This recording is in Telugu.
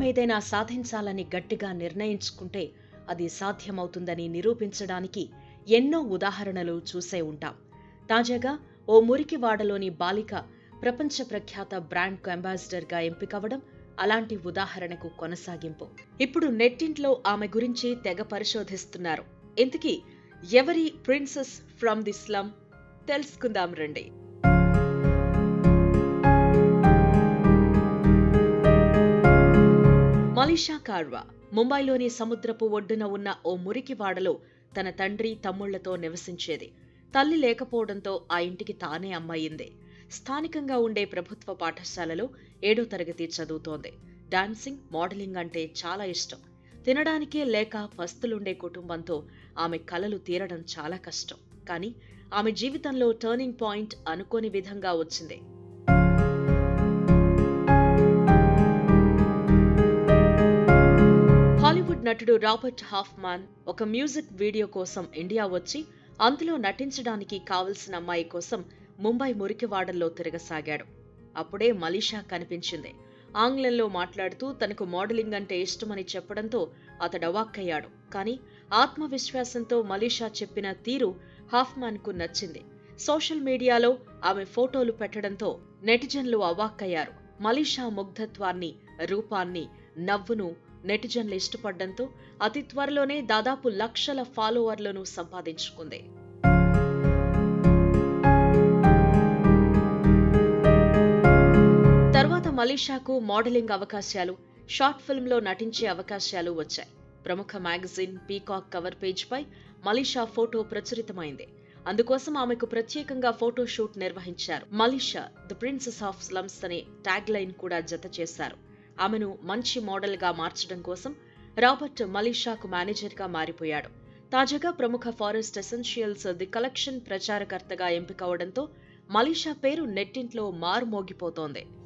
ఏదైనా సాధించాలని గట్టిగా నిర్ణయించుకుంటే అది సాధ్యమవుతుందని నిరూపించడానికి ఎన్నో ఉదాహరణలు చూసే ఉంటాం తాజాగా ఓ మురికివాడలోని బాలిక ప్రపంచ ప్రఖ్యాత బ్రాండ్కు అంబాసిడర్గా ఎంపికవడం అలాంటి ఉదాహరణకు కొనసాగింపు ఇప్పుడు నెట్టింట్లో ఆమె గురించి తెగ పరిశోధిస్తున్నారు ఇంతకీ ఎవరి ప్రిన్సెస్ ఫ్రమ్ ది స్లమ్ తెలుసుకుందాం రండి మలిషా కార్వా ముంబైలోని సముద్రపు ఒడ్డున ఉన్న ఓ మురికివాడలో తన తండ్రి తమ్ముళ్లతో నివసించేది తల్లి లేకపోవడంతో ఆ ఇంటికి తానే అమ్మాయింది స్థానికంగా ఉండే ప్రభుత్వ పాఠశాలలో ఏడో తరగతి చదువుతోంది డాన్సింగ్ మోడలింగ్ అంటే చాలా ఇష్టం తినడానికే లేక పస్తులుండే కుటుంబంతో ఆమె కలలు తీరడం చాలా కష్టం కానీ ఆమె జీవితంలో టర్నింగ్ పాయింట్ అనుకోని విధంగా వచ్చింది హాలీవుడ్ నటుడు రాబర్ట్ హాఫ్మాన్ ఒక మ్యూజిక్ వీడియో కోసం ఇండియా వచ్చి అందులో నటించడానికి కావలసిన అమ్మాయి కోసం ముంబై మురికివాడల్లో తిరగసాగాడు అప్పుడే మలిషా కనిపించింది ఆంగ్లంలో మాట్లాడుతూ తనకు మోడలింగ్ అంటే ఇష్టమని చెప్పడంతో అతడు అవాక్కయ్యాడు కానీ ఆత్మవిశ్వాసంతో మలిషా చెప్పిన తీరు హాఫ్మాన్కు నచ్చింది సోషల్ మీడియాలో ఆమె ఫోటోలు పెట్టడంతో నెటిజన్లు అవాక్కయ్యారు మలిషా ముగ్ధత్వాన్ని రూపాన్ని నవ్వును నెటిజన్లు ఇష్టపడడంతో అతి త్వరలోనే దాదాపు లక్షల ఫాలోవర్లను సంపాదించుకుంది తర్వాత మలీషాకు మోడలింగ్ అవకాశాలు షార్ట్ ఫిల్మ్లో నటించే అవకాశాలు వచ్చాయి ప్రముఖ మ్యాగజైన్ పీకాక్ కవర్ పేజ్పై మలీషా ఫోటో ప్రచురితమైంది అందుకోసం ఆమెకు ప్రత్యేకంగా ఫోటో షూట్ నిర్వహించారు Maleesha the princess of slums అనే ట్యాగ్ లైన్ కూడా జత చేశారు ఆమెను మంచి మోడల్గా మార్చడం కోసం రాబర్ట్ మలీషాకు మేనేజర్గా మారిపోయాడు తాజాగా ప్రముఖ ఫారెస్ట్ ఎసెన్షియల్స్ ది కలెక్షన్ ప్రచారకర్తగా ఎంపికవడంతో మలీషా పేరు నెట్టింట్లో మారుమోగిపోతోంది